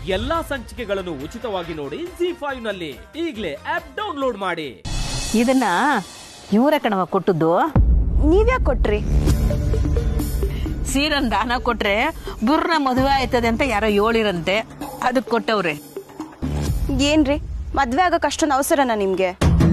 ಎಲ್ಲಾ ಸಂಚಿಕೆಗಳನ್ನು ಉಚಿತವಾಗಿ ನೋಡಿ ಜಿ ಫೈವ್ ನಲ್ಲಿ ಈಗಲೇ ಆಪ್ ಡೌನ್ಲೋಡ್ ಮಾಡಿ ಇದನ್ನ ಇವರ ಕಣವ ಕೊಟ್ಟದ್ದು ನೀವ್ಯಾಕೆ ಕೊಟ್ರಿ ಸೀರನ್ ದಾನ ಕೊಟ್ರೆ ಬುರ್ರ ಮದುವೆ ಆಯ್ತದೆ ಅಂತ ಯಾರೋ ಹೇಳಿರಂತೆ ಅದಕ್ಕೆ ಕೊಟ್ಟವ್ರೆ ಏನ್ರಿ ಮದ್ವೆ ಆಗಕ್ ಅಷ್ಟೊಂದು ಅವಸರನ ನಿಮ್ಗೆ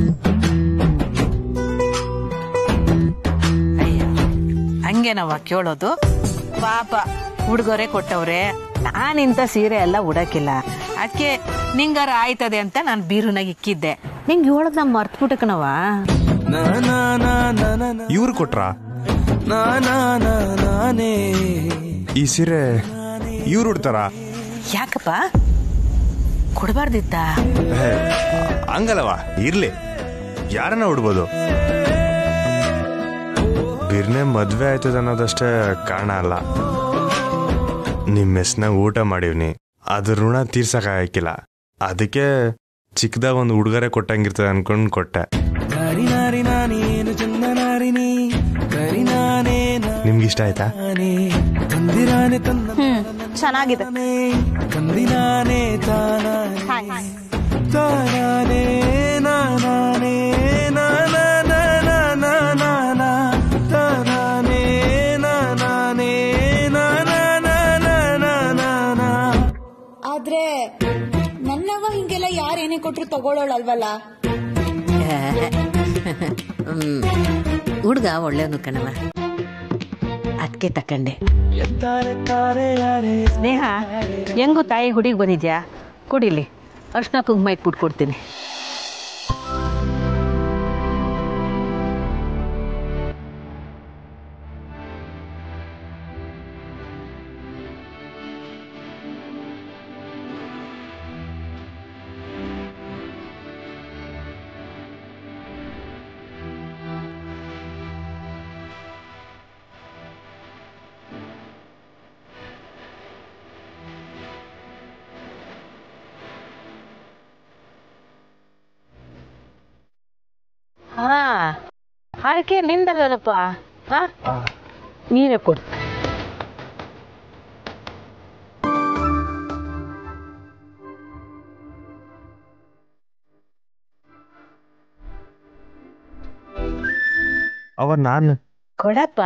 ಅಯ್ಯ ಹಂಗೇನವ ಕೇಳೋದು ಪಾಪ ಹುಡುಗರೆ ಕೊಟ್ಟವ್ರೆ ನಾನಿಂತ ಸೀರೆ ಎಲ್ಲ ಉಡಕಿಲ್ಲ ಅದಕ್ಕೆ ನಿಂಗಾರ ಆಯ್ತದೆ ಅಂತ ನಾನು ಬೀರುನಾಗ ಇಕ್ಕಿದ್ದೆ ನಿಂಗೆ ಹೇಳದ್ ನಾ ಮರ್ತ್ಬಿಟ್ಟೆ ಕಣವ ಇವ್ರು ಕೊಟ್ರಾ ಈ ಸೀರೆ ಇವ್ರು ಉಡ್ತಾರ ಯಾಕಪ್ಪ ಕೊಡಬಾರ್ದಿತ್ತ ಹಂಗಲ್ಲವ ಇರ್ಲಿ ಯಾರನ್ನ ಉಡ್ಬೋದು ಬಿರ್ನೆ ಮದ್ವೆ ಆಯ್ತದ ಅನ್ನೋದಷ್ಟೇ ಕಾರಣ ಅಲ್ಲ ನಿಮ್ಮ ಮೆಸ್ನಾಗ ಊಟ ಮಾಡೀವ್ನಿ ಅದ್ರ ಋಣ ತೀರ್ಸಕ್ ಆಗಿಲ್ಲ ಅದಕ್ಕೆ ಚಿಕ್ಕದಾಗ ಒಂದು ಉಡುಗೊರೆ ಕೊಟ್ಟಂಗಿರ್ತದೆ ಅನ್ಕೊಂಡ್ ಕೊಟ್ಟೆ ನಿಮ್ಗೆ ಇಷ್ಟ ಆಯ್ತಾ ಹ್ಮ್ ಚೆನ್ನಾಗಿದೆ ಆದ್ರೆ ನನ್ನವ ಹಿಂಗೆಲ್ಲ ಯಾರೇನೇ ಕೊಟ್ರು ತಗೊಳ್ಳೋಳಲ್ವಲ್ಲ ಹುಡ್ಗ ಒಳ್ಳೆಯವನು ಕಣವ ಅದಕ್ಕೆ ತಕೊಂಡೆ ಸ್ನೇಹ ಹೆಂಗು ತಾಯಿ ಹುಡುಗಿ ಬಂದಿದ್ಯಾ ಕುಡಿಲಿ ಅರ್ಶನ ಕುಂಕುಮ ಇಟ್ಬಿಟ್ಟು ಕೊಡ್ತೀನಿ ಹಾ ಅದಕ್ಕೆ ನಿಂದಲ್ಲಪ್ಪ ಹಾ ನೀನೇ ಕೊಡು ಅವ ನಾನು ಕೊಡಪ್ಪ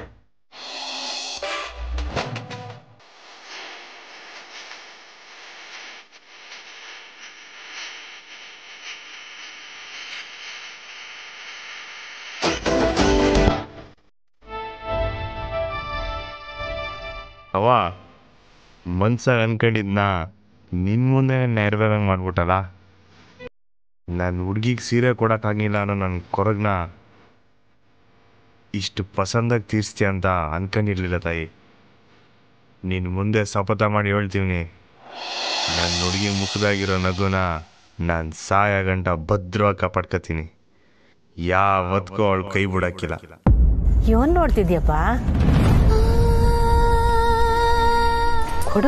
ಅವ ಮನ್ಸಾಗ ಅನ್ಕೊಂಡಿದ್ನ ನಿನ್ ಮುಂದೆ ನೆರವೇರಂಗ್ ಮಾಡ್ಬಿಟ್ಟಲ್ಲ ನನ್ನ ಹುಡ್ಗಿಗೆ ಸೀರೆ ಕೊಡಕ್ಕಾಗಿಲ್ಲ ಅನ್ನೋ ನನ್ನ ಕೊರಗ್ನ ಇಷ್ಟು ಪಸಂದಾಗಿ ತೀರ್ಸ್ತೀಯ ಅಂತ ಅನ್ಕೊಂಡಿರ್ಲಿಲ್ಲ ತಾಯಿ ನಿನ್ನ ಮುಂದೆ ಶಪಥ ಮಾಡಿ ಹೇಳ್ತೀವಿ ನನ್ನ ಹುಡುಗಿ ಮುಖದಾಗಿರೋ ನಗುನ ನಾನು ಸಾಯ ಗಂಟ ಭದ್ರವಾಗಿ ಕಾಪಾಡ್ಕತೀನಿ ಯಾವತ್ಗೂ ಅವಳು ಕೈ ಬಿಡಕ್ಕಿಲ್ಲ ಇವನ್ ನೋಡ್ತಿದ್ಯಪ್ಪ ಕೊಡು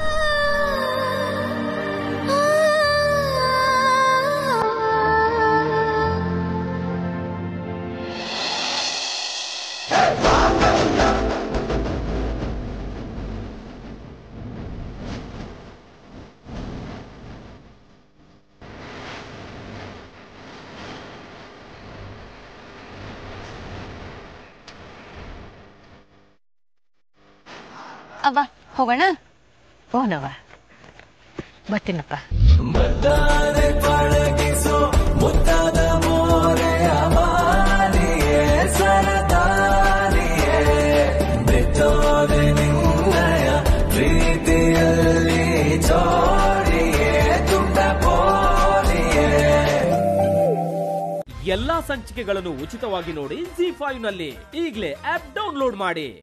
ಅವ್ವ ಹೋಗೋಣ ಹೋನವ ಬರ್ತೀನಪ್ಪ ಎಲ್ಲಾ ಸಂಚಿಕೆಗಳನ್ನು ಉಚಿತವಾಗಿ ನೋಡಿ ಜಿ ಫೈವ್ ನಲ್ಲಿ ಈಗಲೇ ಆಪ್ ಡೌನ್ಲೋಡ್ ಮಾಡಿ